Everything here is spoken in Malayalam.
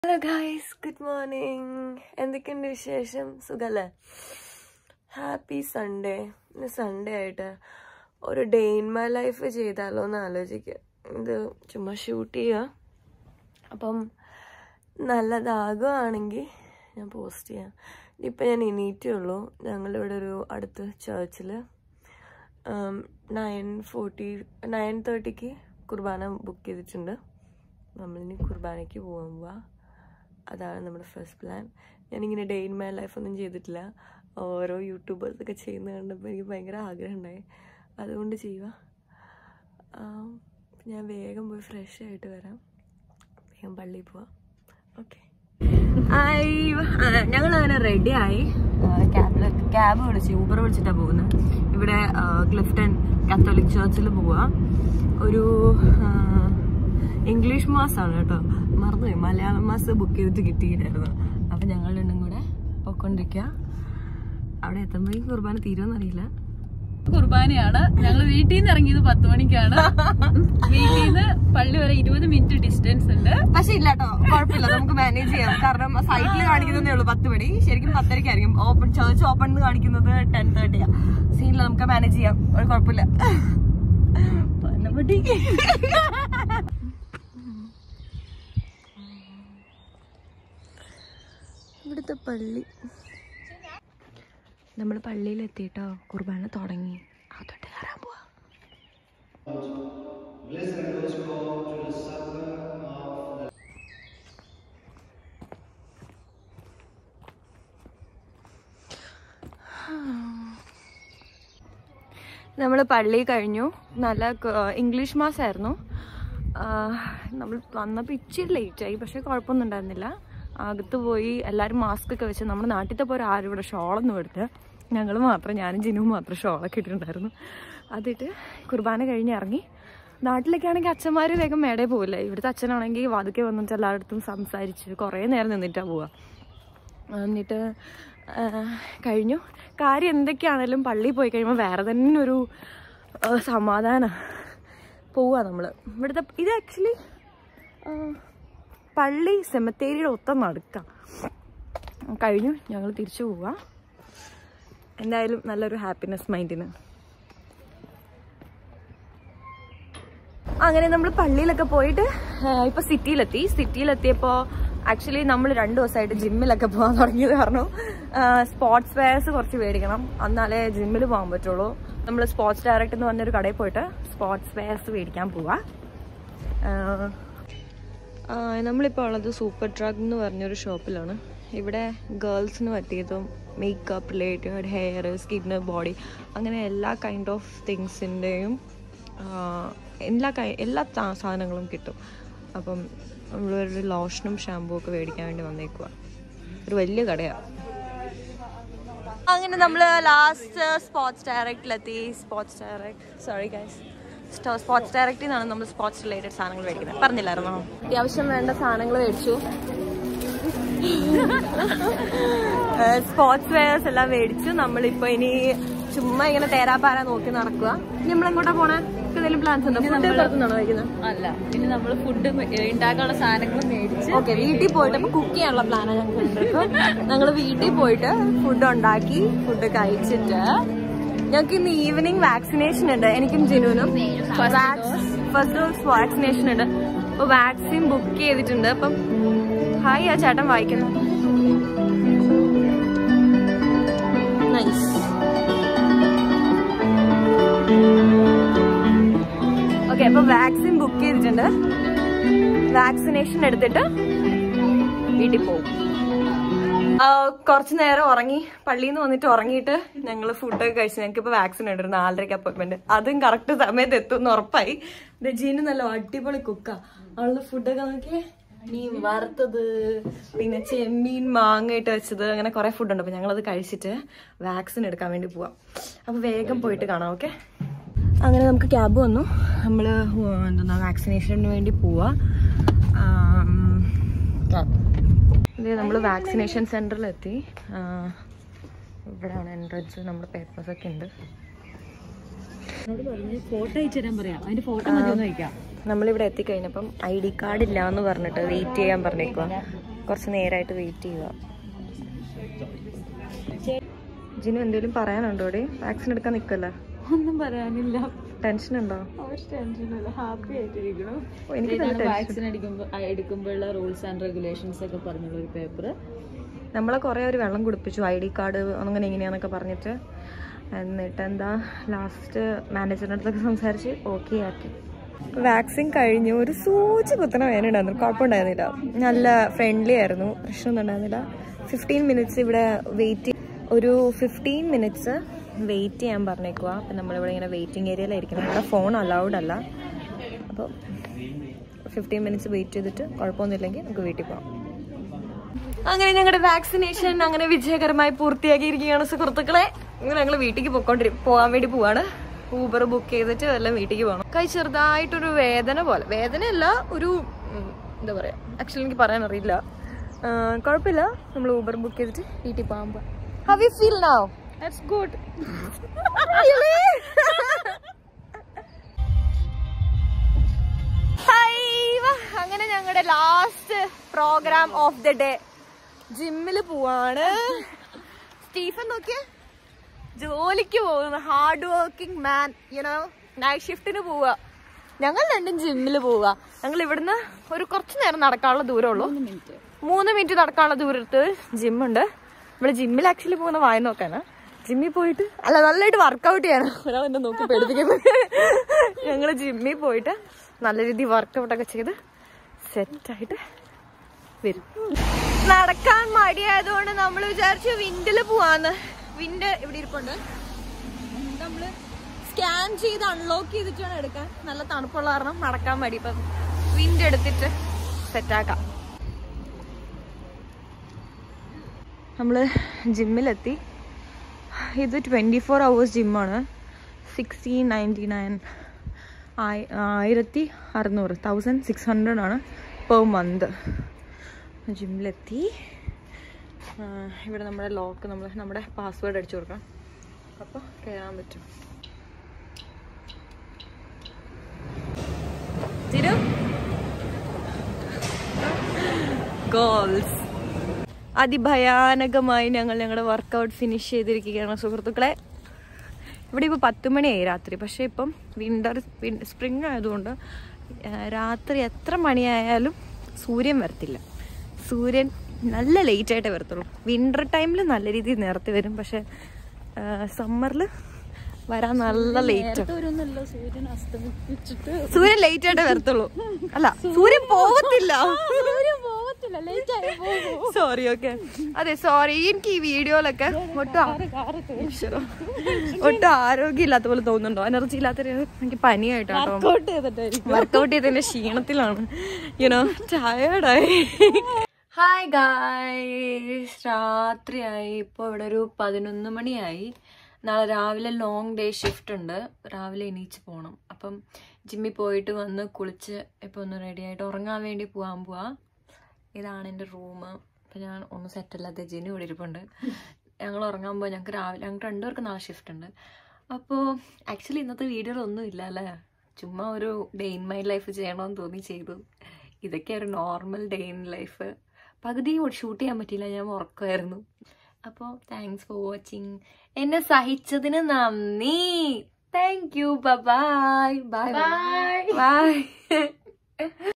ഹലോ ഗായ്സ് ഗുഡ് മോർണിംഗ് എന്തൊക്കെയുണ്ട് വിശേഷം സുഖല്ലേ ഹാപ്പി സൺഡേ ഇന്ന് സൺഡേ ആയിട്ട് ഒരു ഡേ ഇൻ മൈ ലൈഫ് ചെയ്താലോ എന്ന് ആലോചിക്കുക ഇത് ചുമ്മാ ഷൂട്ട് ചെയ്യുക അപ്പം നല്ലതാകുകയാണെങ്കിൽ ഞാൻ പോസ്റ്റ് ചെയ്യാം ഇപ്പം ഞാൻ എണീറ്റേ ഉള്ളൂ ഞങ്ങളിവിടെ ഒരു അടുത്ത് ചേർച്ചിൽ നയൻ ഫോർട്ടി നയൻ തേർട്ടിക്ക് കുർബാന ബുക്ക് ചെയ്തിട്ടുണ്ട് നമ്മളിനി കുർബാനയ്ക്ക് പോകാൻ പോവാ അതാണ് നമ്മുടെ ഫസ്റ്റ് പ്ലാൻ ഞാനിങ്ങനെ ഡേ ഇൻ മൈ ലൈഫ് ഒന്നും ചെയ്തിട്ടില്ല ഓരോ യൂട്യൂബേഴ്സൊക്കെ ചെയ്യുന്നത് കണ്ടപ്പോൾ എനിക്ക് ഭയങ്കര ആഗ്രഹം ഉണ്ടായി അതുകൊണ്ട് ചെയ്യുക ആം, ഞാൻ വേഗം പോയി ഫ്രഷ് ആയിട്ട് വരാം വേഗം പള്ളിയിൽ പോവാം ഓക്കെ ഞങ്ങൾ അങ്ങനെ റെഡി ആയി ക്യാബിൽ ക്യാബ് വിളിച്ച് ഊബർ വിളിച്ചിട്ടാണ് പോകുന്നത് ഇവിടെ ആ, ക്ലിഫ്റ്റൺ കാത്തോലിക് ചർച്ചിൽ പോവാ ഒരു ആ, ഇംഗ്ലീഷ് മാസാണ് കേട്ടോ മറന്നുപോയി മലയാളം മാസം ബുക്ക് ചെയ്തിട്ട് കിട്ടിയില്ലായിരുന്നു അപ്പം ഞങ്ങൾ രണ്ടും കൂടെ പോയിക്കൊണ്ടിരിക്കുക അവിടെ എത്തുമ്പോഴേക്കും കുർബാന തീരുമെന്നറിയില്ല കുർബാനയാണ് ഞങ്ങൾ വീട്ടിൽ നിന്ന് ഇറങ്ങിയത് പത്ത് മണിക്കാണ് വീട്ടിൽ നിന്ന് പള്ളി വരെ ഇരുപത് മിനിറ്റ് ഡിസ്റ്റൻസ് ഉണ്ട് പക്ഷെ ഇല്ല കേട്ടോ കുഴപ്പമില്ല നമുക്ക് മാനേജ് ചെയ്യാം കാരണം സൈറ്റിൽ കാണിക്കുന്നതേ ഉള്ളൂ പത്ത് മണി ശരിക്കും പത്തരക്കായിരിക്കും ഓപ്പൺ ചേർച്ച് ഓപ്പൺ എന്ന് കാണിക്കുന്നത് ടെൻ തേർട്ടിയാ സീനിൽ നമുക്ക് മാനേജ് ചെയ്യാം ഒരു കുഴപ്പമില്ല പനമടി. ഇവിടുത്തെ പള്ളി നമ്മൾ പള്ളിയിൽ എത്തിയിട്ടോ കുർബാന തുടങ്ങി അകത്തോട്ട് കയറാൻ പോവാ നമ്മൾ പള്ളി കഴിഞ്ഞു നല്ല ക- ഇംഗ്ലീഷ് മാസമായിരുന്നു നമ്മൾ വന്നപ്പോൾ ഇച്ചിരി ലേറ്റായി പക്ഷേ കുഴപ്പമൊന്നും ഉണ്ടായിരുന്നില്ല അകത്ത് പോയി എല്ലാവരും മാസ്ക് ഒക്കെ വെച്ച് നമ്മുടെ നാട്ടിലത്തെ പോലെ ആരും ഇവിടെ ഷോളൊന്നും എടുത്ത് ഞങ്ങൾ മാത്രം ഞാനും ജിനുവും മാത്രം ഷോളൊക്കെ ഇട്ടിട്ടുണ്ടായിരുന്നു അതിട്ട് കുർബാന കഴിഞ്ഞ് ഇറങ്ങി നാട്ടിലൊക്കെ ആണെങ്കിൽ അച്ഛന്മാർ വേഗം മേടേ പോകില്ല ഇവിടുത്തെ അച്ഛനാണെങ്കിൽ വാതുക്കെ വന്നിട്ട് എല്ലായിടത്തും സംസാരിച്ച് കുറേ നേരം നിന്നിട്ടാണ് പോവുക എന്നിട്ട് ആ, കഴിഞ്ഞു കാര്യം എന്തൊക്കെയാണേലും പള്ളിയിൽ പോയി കഴിയുമ്പോൾ വേറെ തന്നെ ഒരു സമാധാനം പോവുക നമ്മൾ ഇവിടുത്തെ ഇത് ആക്ച്വലി പള്ളി സെമത്തേരിയുടെ ഒത്ത നടുക്കാം കഴിഞ്ഞു ഞങ്ങൾ തിരിച്ചു പോവുക എന്തായാലും നല്ലൊരു ഹാപ്പിനെസ് മൈൻഡിന് അങ്ങനെ നമ്മൾ പള്ളിയിലൊക്കെ പോയിട്ട് ആ, ഇപ്പൊ സിറ്റിയിലെത്തി സിറ്റിയിലെത്തിയപ്പോൾ ആക്ച്വലി നമ്മൾ രണ്ടു ദിവസമായിട്ട് ജിമ്മിലൊക്കെ പോകാൻ തുടങ്ങിയത് കാരണം സ്പോർട്സ് വെയർസ് കുറച്ച് മേടിക്കണം എന്നാലേ ജിമ്മിൽ പോകാൻ പറ്റുള്ളൂ നമ്മൾ സ്പോർട്സ് ഡയറക്റ്റ് എന്ന് പറഞ്ഞൊരു കടയിൽ പോയിട്ട് സ്പോർട്സ് വെയർസ് മേടിക്കാൻ പോവാ നമ്മളിപ്പോൾ ഉള്ളത് സൂപ്പർ ഡ്രഗ് എന്ന് പറഞ്ഞൊരു ഷോപ്പിലാണ് ഇവിടെ ഗേൾസിന് പറ്റിയതും makeup related hair skin body അങ്ങനെ എല്ലാ കൈൻഡ് ഓഫ് തിങ്സിൻ്റെയും എല്ലാ കൈ എല്ലാ സാ- സാധനങ്ങളും കിട്ടും അപ്പം നമ്മളൊരു ലോഷനും ഷാമ്പൂ ഒക്കെ മേടിക്കാൻ വേണ്ടി വന്നേക്കുക ഒരു വലിയ കടയാണ് അങ്ങനെ നമ്മൾ ലാസ്റ്റ് സ്പോർട്സ് ഡയറക്റ്റിലെത്തി Sports Direct sorry guys Sports ഡയറക്റ്റിൽ നിന്നാണ് നമ്മൾ സ്പോർട്സ് റിലേറ്റഡ് സാധനങ്ങൾ മേടിക്കുന്നത് പറഞ്ഞില്ലായിരുന്നോ അത്യാവശ്യം വേണ്ട സാധനങ്ങൾ മേടിച്ചു സ്പോർട്സ് വെയർസ് എല്ലാം മേടിച്ചു നമ്മളിപ്പോ ഇനി ചുമ്മാ ഇങ്ങനെ തേരാപ്പാര നോക്കി നടക്കുക ഇനി നമ്മൾ എങ്ങോട്ടാ പോണേ എന്തെങ്കിലും പ്ലാൻസ് ഉണ്ടോ ഫുഡ് പുറത്തുനിന്നാണോ കഴിക്കുന്നത് അല്ല പിന്നെ നമ്മൾ ഫുഡ് ഉണ്ടാക്കാനുള്ള സാധനങ്ങൾ മേടിച്ച് ഓക്കെ വീട്ടിൽ പോയിട്ട് അപ്പൊ കുക്ക് ചെയ്യാനുള്ള പ്ലാനാണ് ഞങ്ങൾക്ക് ഇപ്പൊ ഞങ്ങൾ വീട്ടിൽ പോയിട്ട് ഫുഡ് ഉണ്ടാക്കി ഫുഡ് കഴിച്ചിട്ട് ഞങ്ങൾക്ക് ഇന്ന് ഈവനിങ് വാക്സിനേഷൻ ഉണ്ട് എനിക്കും ജിനുവിനും ഫസ്റ്റ് ഡോസ് വാക്സിനേഷൻ ഉണ്ട് അപ്പൊ വാക്സിൻ ബുക്ക് ചെയ്തിട്ടുണ്ട് അപ്പം ഹായ് ആ ചേട്ടൻ വായിക്കുന്നു നൈസ് ഓക്കെ അപ്പൊ വാക്സിൻ ബുക്ക് ചെയ്തിട്ടുണ്ട് വാക്സിനേഷൻ എടുത്തിട്ട് വീട്ടിൽ പോകും കുറച്ച് നേരം ഉറങ്ങി പള്ളിയിൽ നിന്ന് വന്നിട്ട് ഉറങ്ങിയിട്ട് ഞങ്ങൾ ഫുഡൊക്കെ കഴിച്ചു ഞങ്ങൾക്ക് ഇപ്പോൾ വാക്സിൻ ഉണ്ട് ഒരു നാലരയ്ക്ക് അപ്പോയിൻമെന്റ് അതും കറക്റ്റ് സമയത്ത് എത്തും എന്ന് ഉറപ്പായി ജീന് നല്ല അടിപൊളി കുക്കാ അവളുടെ ഫുഡൊക്കെ നോക്കിയേ മീൻ വറുത്തത് പിന്നെ ചെമ്മീൻ മാങ്ങയിട്ട് വെച്ചത് അങ്ങനെ കുറെ ഫുഡുണ്ട് അപ്പൊ ഞങ്ങളത് കഴിച്ചിട്ട് വാക്സിൻ എടുക്കാൻ വേണ്ടി പോവാം അപ്പൊ വേഗം പോയിട്ട് കാണാം ഓക്കെ അങ്ങനെ നമുക്ക് ക്യാബ് വന്നു നമ്മൾ എന്താ വാക്സിനേഷന് വേണ്ടി പോവാ ക്യാബ് ഇത് നമ്മൾ വാക്സിനേഷൻ സെന്ററിലെത്തി ഇവിടെയാണ് എൻട്രൻസ് നമ്മുടെ പേപ്പേഴ്സ് ഒക്കെ ഉണ്ട് ഫോട്ടോ അയച്ചു തരാൻ പറയാം അതിന്റെ ഫോട്ടോ മതി ഒന്ന് വയ്ക്കാം നമ്മളിവിടെ എത്തിക്കഴിഞ്ഞപ്പം ഐ ഡി കാർഡ് ഇല്ല എന്ന് പറഞ്ഞിട്ട് വെയിറ്റ് ചെയ്യാൻ പറഞ്ഞേക്കുക കുറച്ച് നേരമായിട്ട് വെയിറ്റ് ചെയ്യുക ജിനു എന്തെങ്കിലും പറയാനുണ്ടോ ഇവിടെ വാക്സിൻ എടുക്കാൻ നിൽക്കല്ലേ ഒന്നും പറയാനില്ല ടെൻഷൻ ഉണ്ടോ ഒരു ടെൻഷനില്ല ഹാപ്പി ആയിട്ടിരിക്കണം ഓ, എനിക്ക് നല്ല tension. വാക്സിൻ അടിക്കുമ്പോൾ എടുക്കുമ്പോഴുള്ള റൂൾസ് ആൻഡ് റെഗുലേഷൻസ് ഒക്കെ പറഞ്ഞുള്ള ഒരു പേപ്പർ നമ്മളെ കുറേ ഒരു വെള്ളം കുടിപ്പിച്ചു ഐ ഡി കാർഡ് അങ്ങനെ ഇങ്ങനെയാന്നൊക്കെ പറഞ്ഞിട്ട് എന്നിട്ട് എന്താ ലാസ്റ്റ് മാനേജറിൻ്റെ അടുത്തൊക്കെ സംസാരിച്ച് ഓക്കെ ആക്കി വാക്സിൻ കഴിഞ്ഞു ഒരു സൂചി കുത്തണ വേദന ഉണ്ടായിരുന്നു കുഴപ്പമുണ്ടായിരുന്നില്ല നല്ല ഫ്രണ്ട്ലി ആയിരുന്നു പ്രശ്നമൊന്നും ഉണ്ടായിരുന്നില്ല ഫിഫ്റ്റീൻ മിനിറ്റ്സ് ഇവിടെ വെയിറ്റ് ഒരു ഫിഫ്റ്റീൻ മിനിറ്റ്സ് വെയിറ്റ് ചെയ്യാൻ പറഞ്ഞേക്കുക അപ്പം നമ്മളിവിടെ ഇങ്ങനെ വെയിറ്റിംഗ് ഏരിയയിലായിരിക്കണം ഇവിടെ ഫോൺ അലൗഡ് അല്ല അപ്പോൾ ഫിഫ്റ്റീൻ മിനിറ്റ്സ് വെയിറ്റ് ചെയ്തിട്ട് കുഴപ്പമൊന്നുമില്ലെങ്കിൽ നമുക്ക് വീട്ടിൽ പോകാം അങ്ങനെ ഞങ്ങളുടെ വാക്സിനേഷൻ അങ്ങനെ വിജയകരമായി പൂർത്തിയാക്കിയിരിക്കുകയാണ് സുഹൃത്തുക്കളെ ഇങ്ങനെ ഞങ്ങൾ വീട്ടിലേക്ക് പോയിക്കൊണ്ടിരി പോകാൻ വേണ്ടി പോവാണ് ഊബർ ബുക്ക് ചെയ്തിട്ട് എല്ലാം വീട്ടിലേക്ക് പോകണം കൈ ചെറുതായിട്ടൊരു വേദന പോലെ വേദനയല്ല ഒരു ഉം, എന്താ പറയാ ആക്ച്വലി എനിക്ക് പറയാൻ അറിയില്ല ആ, കുഴപ്പമില്ല നമ്മൾ ഊബർ ബുക്ക് ചെയ്തിട്ട് വീട്ടിൽ പോകാൻ പോവാം how you feel now that's good അങ്ങനെ ഞങ്ങളുടെ last programme of the day ജിമ്മിൽ പോവാണ് സ്റ്റീഫൻ നോക്കിയ ജോലിക്ക് പോകുന്ന hard working man you know night ഷിഫ്റ്റിന് പോവുക ഞങ്ങൾ രണ്ടും ജിമ്മിൽ പോവുക ഞങ്ങൾ ഇവിടുന്ന് ഒരു കുറച്ച് നേരം നടക്കാനുള്ള ദൂരമുള്ളൂ മിനിറ്റ് മൂന്ന് മിനിറ്റ് നടക്കാനുള്ള ദൂരത്ത് ജിമ്മുണ്ട് ഇവിടെ ജിമ്മിൽ ആക്ച്വലി പോകുന്ന വായ നോക്കാനാ ജിമ്മിൽ പോയിട്ട് അല്ല നല്ലതായിട്ട് വർക്കൗട്ട് ചെയ്യാനാ ഒരാൾ എന്നെ നോക്കി പേടിപ്പിക്കുന്നത് ഞങ്ങൾ ജിമ്മിൽ പോയിട്ട് നല്ല രീതിയിൽ വർക്കൗട്ടൊക്കെ ചെയ്ത് സെറ്റായിട്ട് വരും നടക്കാൻ മടിയായതുകൊണ്ട് നമ്മൾ വിചാരിച്ചു വിൻഡില് പോവാന്ന് വിൻഡ് ഇവിടെ ഇരിപ്പുണ്ട് നമ്മള് സ്കാൻ ചെയ്ത് അൺലോക്ക് ചെയ്തിട്ട് വേണം എടുക്കാൻ നല്ല തണുപ്പുള്ള കാരണം നടക്കാൻ മടി ഇപ്പം വിൻഡ് എടുത്തിട്ട് സെറ്റാക്കാം നമ്മൾ ജിമ്മിലെത്തി ഇത് ട്വൻറ്റി ഫോർ അവേഴ്സ് ജിമ്മാണ് സിക്സ്റ്റീൻ നയൻറ്റി നയൻ ആയിരത്തി അറുന്നൂറ് തൗസൻഡ് സിക്സ് ഹൺഡ്രഡ് ആണ് പെർ മന്ത് ജിമ്മിലെത്തി ആ, ഇവിടെ നമ്മുടെ ലോക്ക് നമ്മൾ നമ്മുടെ പാസ്വേഡ് അടിച്ചു കൊടുക്കണം അപ്പോൾ കയറാൻ പറ്റും തിരു ഗോൾസ് അതിഭയാനകമായി ഞങ്ങൾ ഞങ്ങളുടെ വർക്കൗട്ട് ഫിനിഷ് ചെയ്തിരിക്കുകയാണ് സുഹൃത്തുക്കളെ ഇവിടെ ഇപ്പോൾ പത്ത് മണിയായി രാത്രി പക്ഷേ ഇപ്പം വിൻ്റർ സ്പ്രിങ് ആയതുകൊണ്ട് ആ, രാത്രി എത്ര മണിയായാലും സൂര്യൻ വരത്തില്ല സൂര്യൻ നല്ല ലേറ്റ് ആയിട്ടേ വരത്തുള്ളൂ വിൻ്റർ ടൈമിൽ നല്ല രീതിയിൽ നേരത്തെ വരും പക്ഷേ സമ്മറിൽ വരാൻ നല്ല ലേറ്റ് വരുന്നല്ലോ സൂര്യൻ അസ്തമിച്ചിട്ട് സൂര്യൻ ലേറ്റ് ആയിട്ടേ വരത്തുള്ളൂ അല്ല സൂര്യൻ പോവത്തില്ല സൂര്യൻ പോവത്തില്ല ലേറ്റ് ആയി പോകും സോറി ഓക്കെ അതെ സോറി എനിക്ക് ഈ വീഡിയോയിലൊക്കെ ഒട്ടും ആ- ഈശ്വരാ. ഒട്ടും ആരോഗ്യമില്ലാത്ത പോലെ തോന്നുന്നുണ്ടോ എനർജി ഇല്ലാത്ത ഒരു- എനിക്ക് പനിയായിട്ടോ വർക്കൗട്ട് ചെയ്തിട്ടായിരിക്കും വർക്കൗട്ട് ചെയ്തതിന്റെ ക്ഷീണത്തിലാണ് യുനോ ടയേർഡായി ഹായ് ഗായ്സ് രാത്രിയായി ഇപ്പോൾ ഇവിടെ ഒരു പതിനൊന്ന് മണിയായി നാളെ രാവിലെ ലോങ് ഡേ ഷിഫ്റ്റ് ഉണ്ട് രാവിലെ എണീച്ച് പോകണം അപ്പം ജിമ്മിൽ പോയിട്ട് വന്ന് കുളിച്ച് ഇപ്പോൾ ഒന്ന് റെഡി ആയിട്ട് ഉറങ്ങാൻ വേണ്ടി പോകാൻ പോവാ ഇതാണ് എൻ്റെ റൂം അപ്പം ഞാൻ ഒന്നും സെറ്റല്ലാത്ത ജിനു ഇവിടെ ഇരിപ്പുണ്ട് ഞങ്ങൾ ഉറങ്ങാൻ പോയി ഞങ്ങൾക്ക് രാവിലെ ഞങ്ങൾക്ക് രണ്ടുപേർക്ക് നാളെ ഷിഫ്റ്റ് ഉണ്ട് അപ്പോൾ ആക്ച്വലി ഇന്നത്തെ വീഡിയോയിൽ ഒന്നും ഇല്ല അല്ലേ ചുമ്മാ ഒരു ഡേ ഇൻ മൈ ലൈഫ് ചെയ്യണമെന്ന് തോന്നി ചെയ്തു ഇതൊക്കെ ഒരു നോർമൽ ഡേ ഇൻ ലൈഫ് പകുതി ഷൂട്ട് ചെയ്യാൻ പറ്റിയില്ല ഞാൻ ഉറക്കമായിരുന്നു അപ്പോൾ താങ്ക്സ് ഫോർ വാച്ചിങ് എന്നെ സഹിച്ചതിന് നന്ദി thank you bye bye bye by